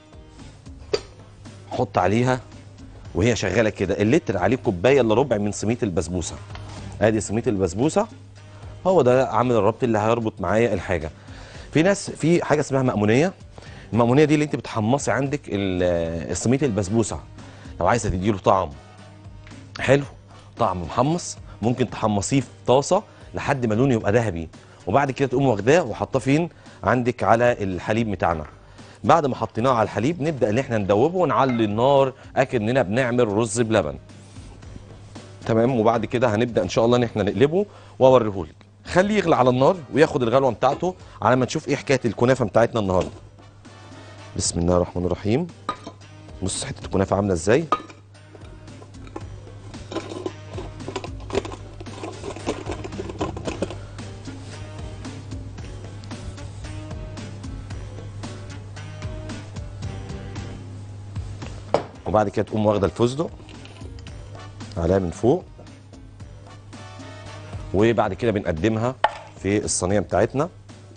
حط عليها وهي شغاله كده اللتر عليه كوبايه الا ربع من سميد البسبوسه ادي سميد البسبوسه هو ده عامل الربط اللي هيربط معايا الحاجه في ناس في حاجه اسمها مأمونيه المأمونيه دي اللي انت بتحمصي عندك ال- السميد البسبوسه لو عايزه تديله طعم حلو طعم محمص ممكن تحمصيه في طاسه لحد ما لونه يبقى ذهبي وبعد كده تقوم واخداه وحاطاه فين عندك على الحليب بتاعنا بعد ما حطيناه على الحليب نبدا ان احنا ندوبه ونعلي النار اكننا بنعمل رز بلبن تمام وبعد كده هنبدا ان شاء الله ان احنا نقلبه واوريهولك خليه يغلى على النار وياخد الغلوه بتاعته على ما نشوف ايه حكايه الكنافه بتاعتنا النهارده بسم الله الرحمن الرحيم بص حته الكنافه عامله ازاي وبعد كده تقوم واخده الفستق عليها من فوق وبعد كده بنقدمها في الصينيه بتاعتنا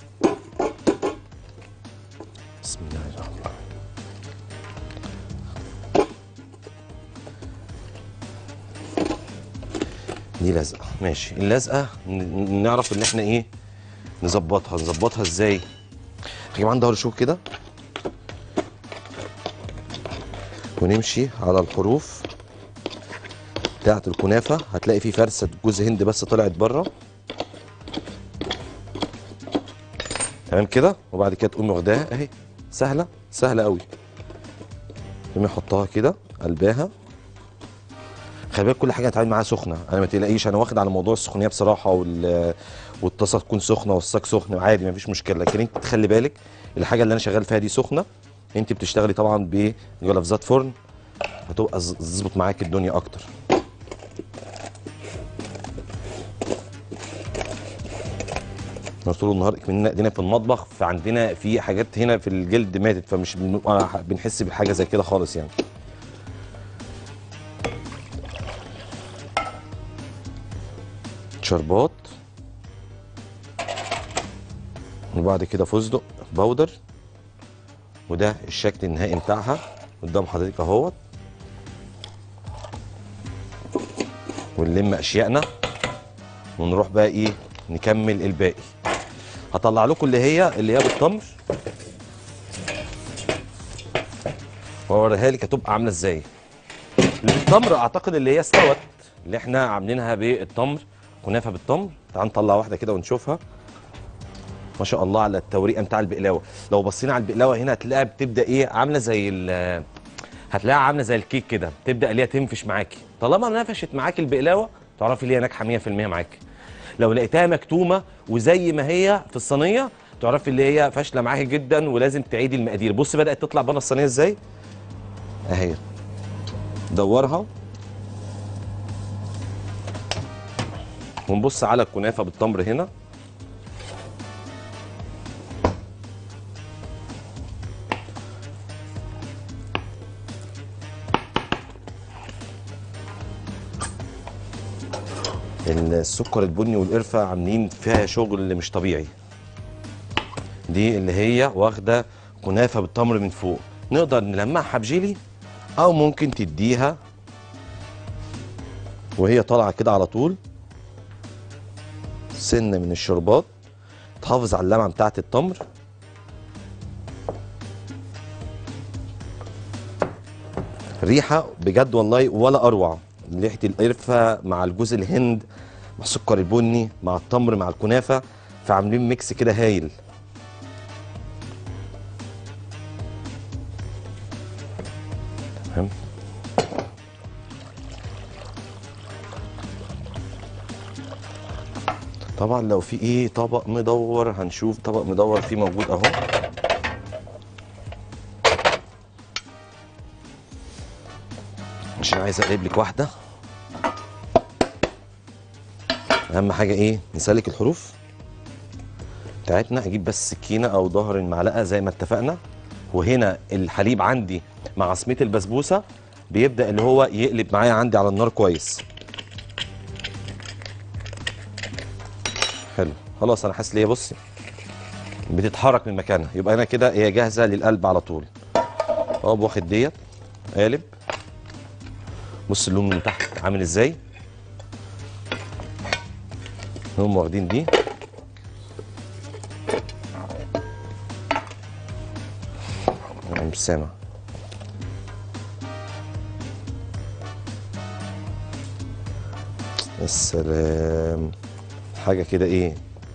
بسم الله الرحمن الرحيم دي لزقه ماشي اللزقه ن- نعرف ان احنا ايه نظبطها نظبطها ازاي نجيب عندها رشوق كده ونمشي على الحروف بتاعت الكنافه هتلاقي فيه فرصه جوز هند بس طلعت بره تمام كده وبعد كده تقومي واخداها اهي سهله سهله قوي تقومي حطها كده قلباها خلي بالك كل حاجه هتعمل معاها سخنه انا ما تقلقيش انا واخد على موضوع السخونيه بصراحه وال والطاسه تكون سخنه والصاج سخن عادي ما فيش مشكله لكن انت تخلي بالك الحاجه اللي انا شغال فيها دي سخنه انت بتشتغلي طبعا بجلافزات فرن هتبقى ز- تظبط معاك الدنيا اكتر احنا طول النهار كمان ايدينا في المطبخ فعندنا في حاجات هنا في الجلد ماتت فمش بنبقى بنحس بالحاجه زي كده خالص يعني شربات وبعد كده فستق بودر وده الشكل النهائي بتاعها قدام حضرتك اهوت ونلم اشيائنا ونروح بقى ايه نكمل الباقي هطلع لكم اللي هي اللي هي بالتمر واوريها لك هتبقى عامله ازاي اللي بالتمر اعتقد اللي هي استوت اللي احنا عاملينها بالتمر كنافه بالتمر تعال نطلع واحده كده ونشوفها ما شاء الله على التوريقه بتاع البقلاوه لو بصينا على البقلاوه هنا هتلاقيها بتبدا ايه عامله زي ال- هتلاقيها عامله زي الكيك كده تبدا اللي هي تنفش معاكي طالما نفشت معاكي البقلاوه تعرفي اللي هي ناجحه 100% معاكي لو لقيتها مكتومه وزي ما هي في الصينيه تعرفي اللي هي فاشله معاكي جدا ولازم تعيدي المقادير بص بدات تطلع بره الصينيه ازاي اهي دورها ونبص على الكنافه بالتمر هنا السكر البني والقرفه عاملين فيها شغل مش طبيعي دي اللي هي واخده كنافه بالتمر من فوق نقدر نلمعها بجيلي او ممكن تديها وهي طالعه كده على طول سنه من الشربات تحافظ على اللمعه بتاعه التمر ريحه بجد والله ولا اروع ريحه القرفه مع الجوز الهند مع السكر البني مع التمر مع الكنافه فعاملين ميكس كده هايل تمام طبعا لو في ايه طبق مدور هنشوف طبق مدور فيه موجود اهو عشان عايز اقلب لك واحده اهم حاجه ايه نسلك الحروف بتاعتنا اجيب بس سكينه او ظهر المعلقه زي ما اتفقنا وهنا الحليب عندي مع عصميه البسبوسه بيبدا اللي هو يقلب معايا عندي على النار كويس حلو خلاص انا حاسس ان هي بصي بتتحرك من مكانها يبقى انا كده هي جاهزه للقلب على طول اقوم واخد ديت قالب بص اللون من تحت عامل ازاي هم واخدين دي انا مش سامع السلام حاجه كده ايه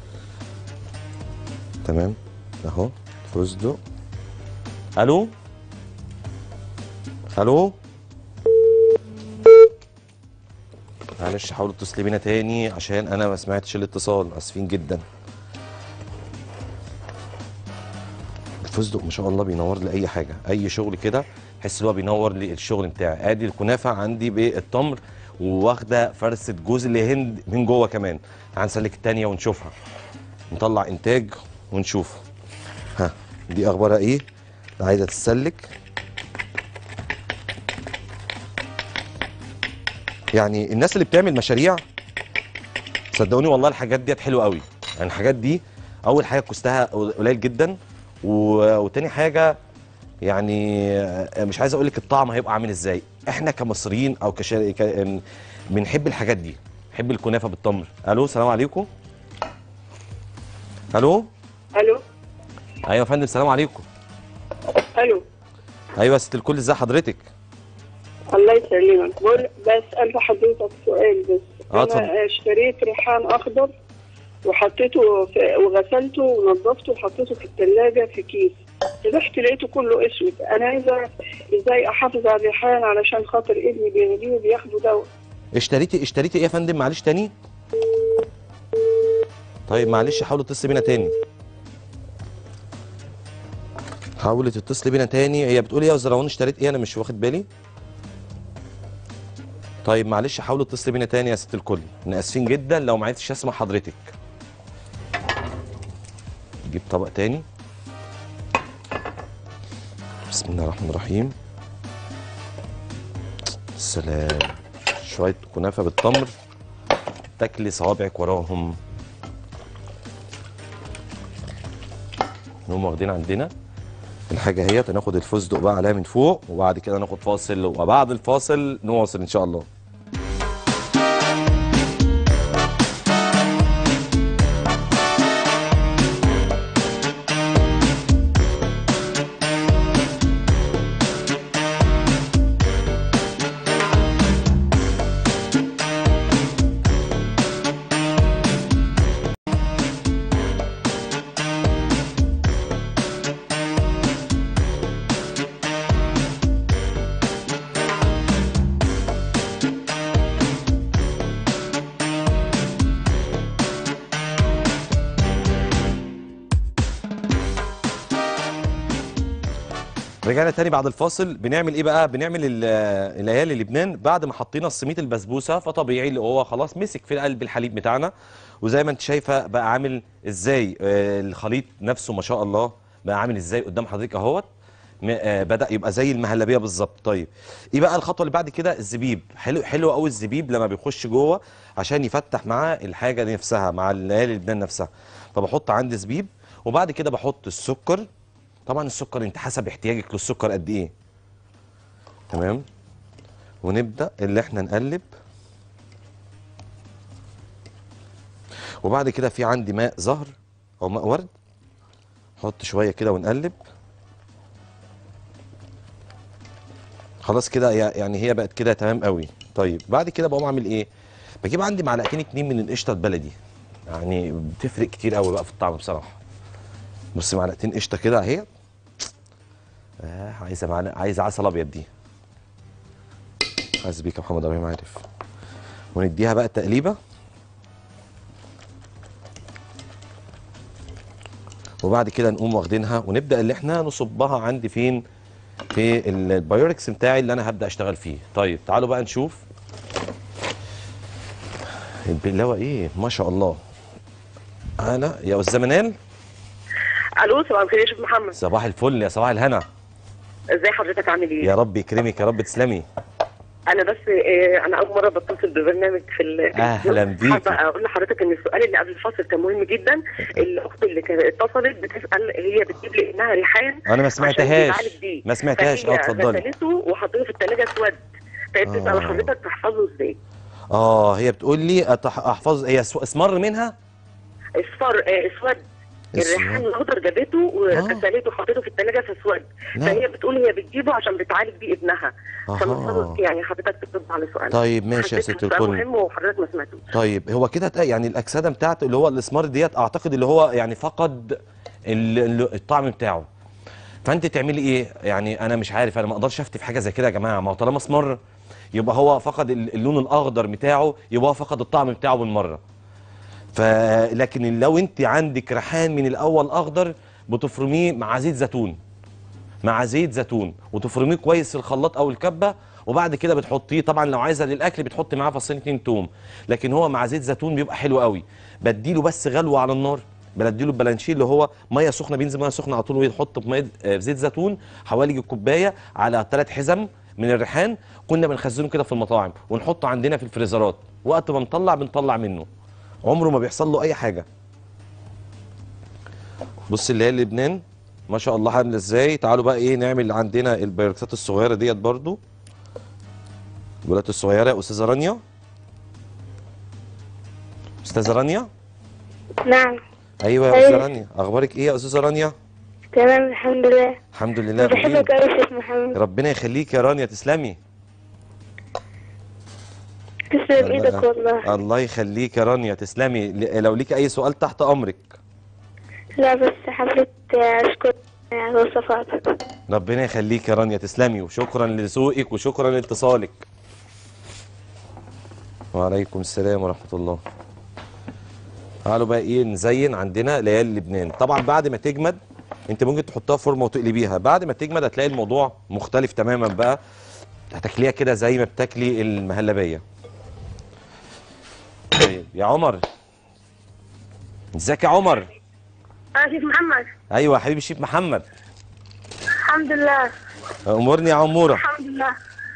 تمام اهو فستق الو الو معلش حاولوا تتصلي بينا تاني عشان انا ما سمعتش الاتصال اسفين جدا الفستق ما شاء الله بينور لي اي حاجه اي شغل كده احس ان هو بينور لي الشغل بتاعي ادي الكنافه عندي بالتمر وواخده فرصه جوز الهند من جوه كمان هنسلك التانيه ونشوفها نطلع انتاج ونشوف ها دي اخبارها ايه عايزه تتسلك يعني الناس اللي بتعمل مشاريع صدقوني والله الحاجات ديت حلوه قوي يعني الحاجات دي اول حاجه كوستها قليل جدا و- وتاني حاجه يعني مش عايز اقول لك الطعم هيبقى عامل ازاي احنا كمصريين او كشا... ك... بنحب الحاجات دي بنحب الكنافه بالتمر الو السلام عليكم الو الو ايوه يا فندم السلام عليكم الو ايوه يا ست الكل ازي حضرتك الله يسلمك بقول بسأل حضرتك سؤال بس آه، اتفضل. انا اشتريت ريحان اخضر وحطيته في وغسلته ونظفته وحطيته في الثلاجة في كيس رحت لقيته كله اسود انا عايزه اعرف ازاي احافظ على الريحان علشان خاطر ابني بيغليه وبياخدوا دواء اشتريتي اشتريتي ايه يا فندم معلش تاني طيب معلش حاولي تتصلي بينا تاني حاولي تتصلي بينا تاني هي بتقول ايه يا زراعون اشتريت ايه انا مش واخد بالي طيب معلش حاولي تتصلي بينا تاني يا ست الكل احنا اسفين جدا لو ما عرفتش اسمع حضرتك نجيب طبق تاني بسم الله الرحمن الرحيم سلام شويه كنافه بالتمر تاكلي صوابعك وراهم نقوم واخدين عندنا الحاجه اهيت هناخد الفستق بقى عليها من فوق وبعد كده ناخد فاصل وبعد الفاصل نواصل ان شاء الله رجعنا تاني بعد الفاصل بنعمل ايه بقى بنعمل ال- الليالي لبنان بعد ما حطينا السميد البسبوسه فطبيعي اللي هو خلاص مسك في قلب الحليب بتاعنا وزي ما انت شايفه بقى عامل ازاي آه، الخليط نفسه ما شاء الله بقى عامل ازاي قدام حضرتك اهوت م- آه، بدا يبقى زي المهلبيه بالظبط طيب ايه بقى الخطوه اللي بعد كده الزبيب حلو حلو قوي الزبيب لما بيخش جوه عشان يفتح معاه الحاجه دي نفسها مع الليالي لبنان نفسها فبحط عندي زبيب وبعد كده بحط السكر طبعا السكر انت حسب احتياجك للسكر قد ايه تمام ونبدا اللي احنا نقلب وبعد كده في عندي ماء زهر او ماء ورد نحط شويه كده ونقلب خلاص كده يع- يعني هي بقت كده تمام قوي طيب بعد كده بقوم اعمل ايه بجيب عندي معلقتين اتنين من القشطه البلدي يعني بتفرق كتير قوي بقى في الطعم بصراحه بص معلقتين قشطه كده اهي آه عايزه معلقه عايزه عسل ابيض دي حاسس بيك يا محمد ابراهيم عارف ونديها بقى تقليبه وبعد كده نقوم واخدينها ونبدا اللي احنا نصبها عندي فين في ال- البايوركس بتاعي اللي انا هبدا اشتغل فيه طيب تعالوا بقى نشوف البلاوه ايه ما شاء الله انا يا استاذ منال الو صباح الخير يا شيخ محمد صباح الفل يا صباح الهنا ازاي حضرتك عامل ايه يا رب يكرمك يا رب تسلمي انا بس آه، انا اول مره بتصل ببرنامج في ال- أهلاً بيكي. حابه اقول لحضرتك ان السؤال اللي قبل الفاصل كان مهم جدا الاخت اللي كانت اتصلت بتسال هي بتجيب لابنها ريحان انا ما عشان سمعتهاش بيتعالج بيه. ما سمعتهاش فهي اه اتفضلي غسلته وحطيته في الثلاجه اسود فهي بتسال آه. حضرتك تحفظه ازاي اه هي بتقول لي أتح- احفظ هي سو- اسمر منها اصفر آه، اسود اسود. الريحان الاخضر جابته وغسلته وحطيته في الثلاجه في اسود لا. فهي بتقول هي بتجيبه عشان بتعالج بيه ابنها أها. فمفروض يعني حضرتك ترد على سؤال طيب ماشي يا حسيت ست إن السؤال الكل مهم وحضرتك ما سمعتوش طيب هو كده تق- يعني الاكسده بتاعته اللي هو الاسمار ديت اعتقد اللي هو يعني فقد ال- ال- الطعم بتاعه فانت تعملي ايه يعني انا مش عارف انا ما اقدرش افتي في حاجه زي كده يا جماعه ما هو طالما اسمر يبقى هو فقد ال- اللون الاخضر بتاعه يبقى هو فقد الطعم بتاعه بالمره ف لكن لو انت عندك ريحان من الاول اخضر بتفرميه مع زيت زيتون مع زيت زيتون وتفرميه كويس في الخلاط او الكبه وبعد كده بتحطيه طبعا لو عايزه للاكل بتحطي معاه فصين اتنين توم لكن هو مع زيت زيتون بيبقى حلو قوي بديله بس غلوه على النار بديله البلانشيه اللي هو ميه سخنه بينزل ميه سخنه على طول ويحط في ميه آه، في زيت زيتون حوالي كوبايه على ثلاث حزم من الريحان كنا بنخزنه كده في المطاعم ونحطه عندنا في الفريزرات وقت ما نطلع بنطلع منه عمره ما بيحصل له اي حاجه بص اللي هي لبنان ما شاء الله عامله ازاي تعالوا بقى ايه نعمل عندنا البيركسات الصغيره ديت برضو الولاد الصغيره يا استاذه رانيا استاذه رانيا نعم ايوه يا أيوة. استاذه رانيا اخبارك ايه يا استاذه رانيا تمام الحمد لله الحمد لله قولي بحبك لي. أوي يا شيخ محمد ربنا يخليك يا رانيا تسلمي تسلم ايدك والله الله يخليك يا رانيا تسلمي ل- لو ليك اي سؤال تحت امرك لا بس حبيت اشكر على وصفاتك ربنا يخليك يا رانيا تسلمي وشكرا لذوقك وشكرا لاتصالك وعليكم السلام ورحمة الله تعالوا بقى ايه نزين عندنا ليالي لبنان طبعا بعد ما تجمد انت ممكن تحطها في فورمه وتقلبيها بعد ما تجمد هتلاقي الموضوع مختلف تماما بقى هتاكليها كده زي ما بتاكلي المهلبيه طيب يا عمر ازيك يا عمر اه شيخ محمد ايوه يا حبيبي الشيف محمد الحمد لله امورني يا عموره الحمد لله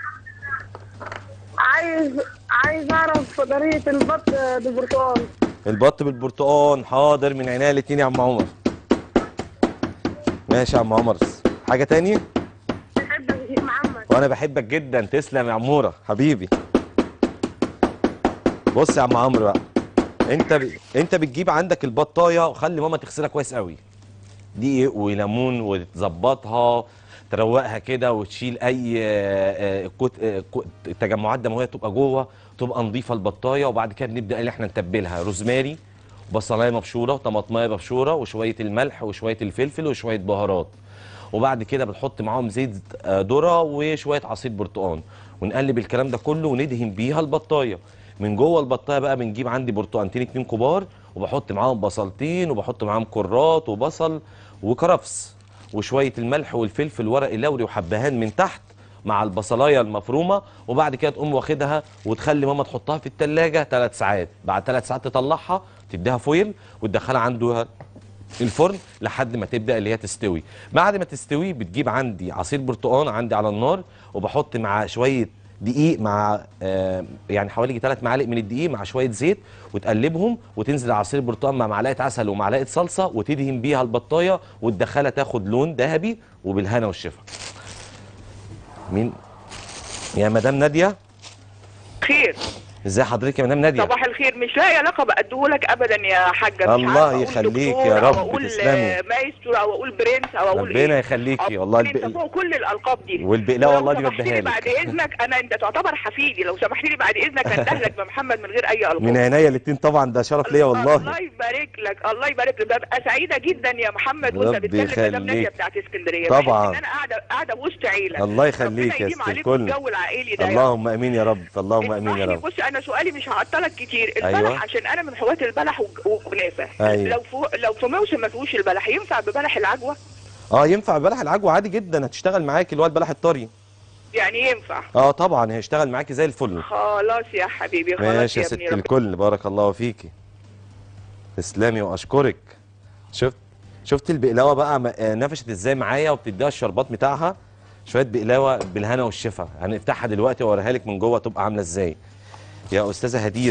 عايز عايز اعرف طريقة البط بالبرتقال البط بالبرتقال حاضر من عينيا الاتنين يا عم عمر ماشي يا عم عمر حاجه تاني بحبك يا شيخ محمد وانا بحبك جدا تسلم يا عموره حبيبي بص يا عم عمرو بقى انت ب... انت بتجيب عندك البطايه وخلي ماما تغسلها كويس قوي دقيق وليمون وتظبطها تروقها كده وتشيل اي آه، آه، كت... آه، كت- تجمعات دمويه تبقى جوه تبقى نظيفه البطايه وبعد كده بنبدا ان احنا نتبلها روزماري بصلايه مبشوره وطماطمايه مبشوره وشويه الملح وشويه الفلفل وشويه بهارات وبعد كده بنحط معاهم زيت آه، ذره وشويه عصير برتقال ونقلب الكلام ده كله وندهن بيها البطايه من جوه البطايه بقى بنجيب عندي برتقانتين اتنين كبار وبحط معاهم بصلتين وبحط معاهم كرات وبصل وكرفس وشويه الملح والفلفل ورق اللوري وحبهان من تحت مع البصلايه المفرومه وبعد كده تقوم واخدها وتخلي ماما تحطها في التلاجة ثلاث ساعات بعد ثلاث ساعات تطلعها تديها فويل وتدخلها عندها الفرن لحد ما تبدا اللي هي تستوي بعد ما تستوي بتجيب عندي عصير برتقال عندي على النار وبحط مع شويه دقيق مع آه يعني حوالي ثلاث معالق من الدقيق مع شويه زيت وتقلبهم وتنزل عصير برتقال مع معلقه عسل ومعلقه صلصه وتدهن بيها البطايه وتدخلها تاخد لون ذهبي وبالهنا والشفا مين يا مدام ناديه خير ازي حضرتك يا مدام ناديه صباح الخير مش لاقي لقب اديهولك ابدا يا حاجه مش الله عارفة أقول يخليك دكتور يا أو رب، اقول تسلمي. آه، مايسترو او اقول برنس او اقول ربنا ايه يخليكي والله انت البق... فوق كل الالقاب دي والبقلاوه والله دي ولو سمحت بديها لي بعد لك اذنك انا انت تعتبر حفيدي لو سمحت لي بعد اذنك اندهلك بمحمد من غير اي القاب من عينيا الاتنين طبعا ده شرف ليا الله والله يبارك لك الله يبارك لك ببقى سعيده جدا يا محمد وانت ربي بتكلم مدام ناديه يخليك. بتاعت اسكندريه طبعا. بحس ان انا قاعده قاعده وسط عيله الله يخليك ربنا يا يديم ست عليكم الكل الجو العائلي ده يا رب. اللهم امين يا رب اللهم امين يا اسمحلي، رب بص انا سؤالي مش هعطلك كتير البلح أيوة. عشان انا من هواة البلح وج- والكنافه أيوة. لو فو لو في موسم ما فيهوش البلح ينفع ببلح العجوه اه ينفع بلح العجوه عادي جدا هتشتغل معاكي اللي هو البلح الطري يعني ينفع اه طبعا هيشتغل معاكي زي الفل خلاص يا حبيبي خلاص ماشي يا يا ست ابني رب الكل بارك الله فيكي تسلمي واشكرك شفت شفت البقلاوه بقى م- آه، نفشت ازاي معايا وبتديها الشربات بتاعها شويه بقلاوه بالهنا والشفا هنفتحها دلوقتي واوريها لك من جوه تبقى عامله ازاي يا استاذه هدير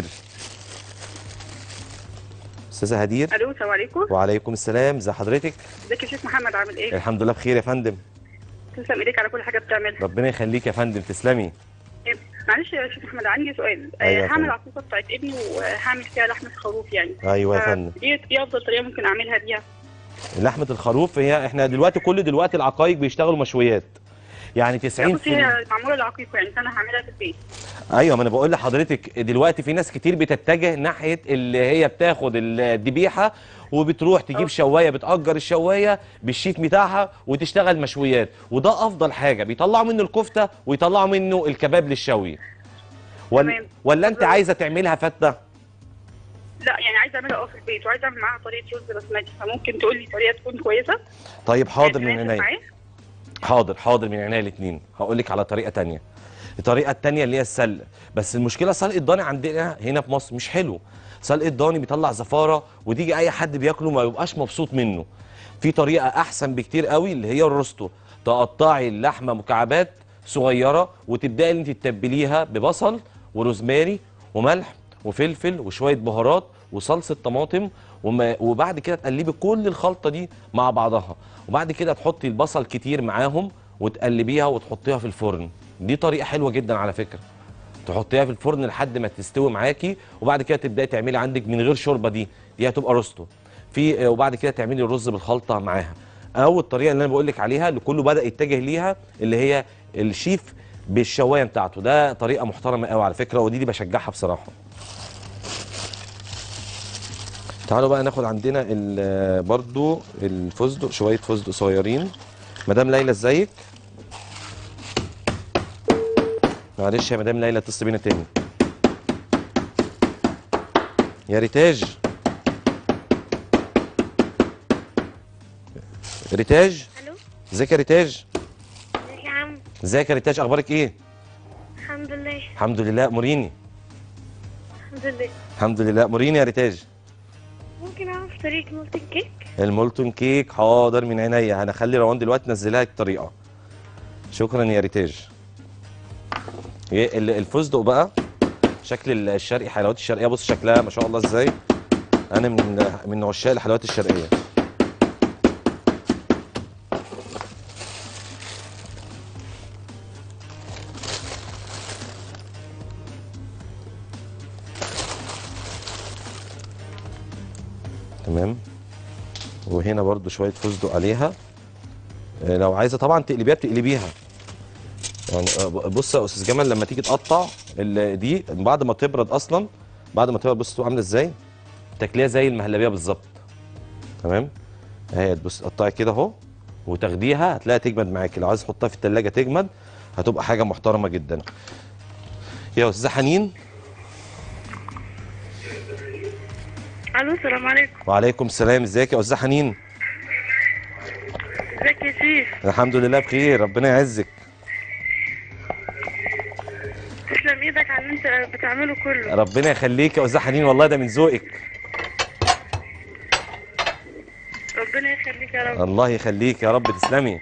استاذه هدير الو السلام عليكم وعليكم السلام ازي حضرتك ازيك يا شيخ محمد عامل ايه؟ الحمد لله بخير يا فندم تسلم ايديك على كل حاجه بتعملها ربنا يخليك يا فندم تسلمي معلش يا شيخ محمد عندي سؤال أيوة يا آه، فندم. هعمل عقيقه بتاعت ابني وهعمل فيها لحمه خروف يعني ايوه يا ف- فندم ايه ايه افضل طريقه ممكن اعملها بيها؟ لحمه الخروف هي احنا دلوقتي كل دلوقتي العقايق بيشتغلوا مشويات يعني 90 بصي هي معموله العقيقه يعني فانا هعملها في البيت ايوه ما انا بقول لحضرتك دلوقتي في ناس كتير بتتجه ناحيه اللي هي بتاخد الذبيحه وبتروح تجيب شوايه بتاجر الشوايه بالشيف بتاعها وتشتغل مشويات وده افضل حاجه بيطلعوا منه الكفته ويطلعوا منه الكباب للشوي ولا, تمام. ولا انت عايزه تعملها فته لا يعني عايزه اعملها اه في البيت وعايزه اعمل معاها طريقه رز بسمتي فممكن تقول لي طريقه تكون كويسه طيب حاضر من يعني تناسب عينيا معاه؟ حاضر حاضر من عينيا الاثنين هقول لك على طريقه تانية الطريقه التانية اللي هي السلق بس المشكله سلق الضاني عندنا هنا في مصر مش حلو سلق الضاني بيطلع زفاره وتيجي اي حد بياكله ما يبقاش مبسوط منه في طريقه احسن بكتير قوي اللي هي الروستو تقطعي اللحمه مكعبات صغيره وتبداي ان انت تتبليها ببصل وروزماري وملح وفلفل وشويه بهارات وصلصه طماطم وما وبعد كده تقلبي كل الخلطه دي مع بعضها وبعد كده تحطي البصل كتير معاهم وتقلبيها وتحطيها في الفرن دي طريقه حلوه جدا على فكره تحطيها في الفرن لحد ما تستوي معاكي وبعد كده تبداي تعملي عندك من غير شوربه دي دي هتبقى روستو في وبعد كده تعملي الرز بالخلطه معاها او الطريقه اللي انا بقول لك عليها اللي كله بدا يتجه ليها اللي هي الشيف بالشوايه بتاعته ده طريقه محترمه قوي على فكره ودي دي بشجعها بصراحه تعالوا بقى ناخد عندنا ال- برضو الفستق شويه فستق صغيرين مدام ليلى ازيك معلش يا مدام ليلى اتصل بينا تاني يا ريتاج ريتاج الو ازيك يا ريتاج ازيك يا عم ازيك يا ريتاج اخبارك ايه الحمد لله الحمد لله مريني الحمد لله الحمد لله مريني يا ريتاج ممكن اعرف طريقة مولت الكيك المولتون كيك حاضر من عينيا هنخلي روان دلوقتي تنزلها لك الطريقه شكرا يا ريتاج إيه ال- الفستق بقى شكل الشرقي حلويات الشرقيه بص شكلها ما شاء الله ازاي انا من من عشاق الحلويات الشرقيه تمام وهنا برضو شويه فستق عليها آه، لو عايزه طبعا تقلبيها بتقلبيها يعني آه، بص يا استاذ جمال لما تيجي تقطع ال- دي بعد ما تبرد اصلا بعد ما تبرد بص تبقى عامله ازاي تاكليها زي المهلبيه بالظبط تمام اهي بص تقطعي كده اهو وتاخديها هتلاقيها تجمد معاكي لو عايز تحطها في التلاجة تجمد هتبقى حاجه محترمه جدا يا استاذه حنين الو السلام عليكم وعليكم السلام ازيك يا استاذه حنين ازيك يا شيف الحمد لله بخير ربنا يعزك تسلم ايدك على اللي انت بتعمله كله ربنا يخليك يا استاذه حنين والله ده من ذوقك ربنا يخليك يا رب الله يخليك يا رب تسلمي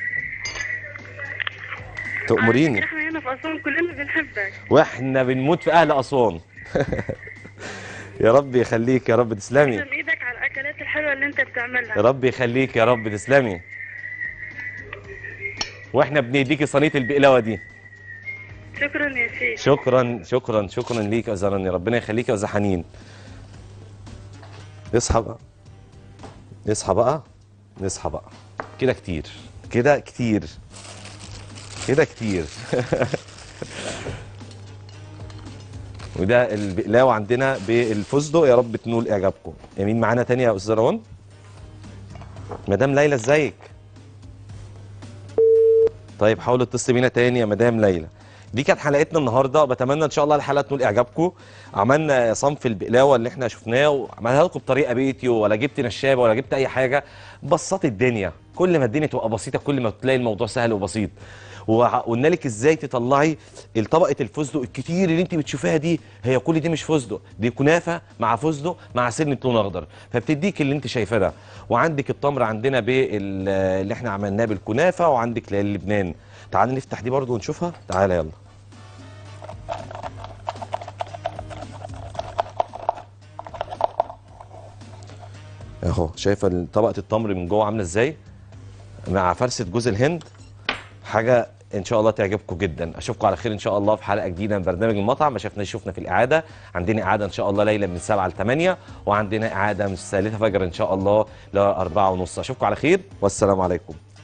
تأمريني احنا هنا في اسوان كلنا بنحبك واحنا بنموت في اهل اسوان يا رب يخليك يا رب تسلمي تسلم ايدك على الاكلات الحلوه اللي انت بتعملها يا رب يخليك يا رب تسلمي واحنا بنديكي صينيه البقلاوه دي شكرا يا شيف شكرا شكرا شكرا ليك يا زرني ربنا يخليك يا استاذه حنين اصحى بقى اصحى بقى نصحى بقى كده كتير كده كتير كده كتير وده البقلاوه عندنا بالفستق يا رب تنول اعجابكم مين معانا تاني يا استاذ روان مدام ليلى ازيك طيب حاولوا اتصلي بينا تاني يا مدام ليلى دي كانت حلقتنا النهارده بتمنى ان شاء الله الحلقه تنول اعجابكم عملنا صنف البقلاوه اللي احنا شفناه وعملها لكم بطريقه بيتي ولا جبت نشابه ولا جبت اي حاجه بسطت الدنيا كل ما الدنيا تبقى بسيطه كل ما تلاقي الموضوع سهل وبسيط وقلنا لك ازاي تطلعي طبقه الفستق الكتير اللي انت بتشوفيها دي هي كل دي مش فستق دي كنافه مع فستق مع سنه لون اخضر فبتديك اللي انت شايفاه ده وعندك التمر عندنا بال اللي احنا عملناه بالكنافه وعندك لبنان تعالي نفتح دي برضو ونشوفها تعالى يلا اهو شايفه طبقه التمر من جوه عامله ازاي مع فرسه جوز الهند حاجه ان شاء الله تعجبكم جدا اشوفكم على خير ان شاء الله في حلقه جديده من برنامج المطعم ما شفناش شفنا في الاعاده عندنا اعاده ان شاء الله ليله من 7 ل 8 وعندنا اعاده من الثالثه فجر ان شاء الله ل 4 ونص اشوفكم على خير والسلام عليكم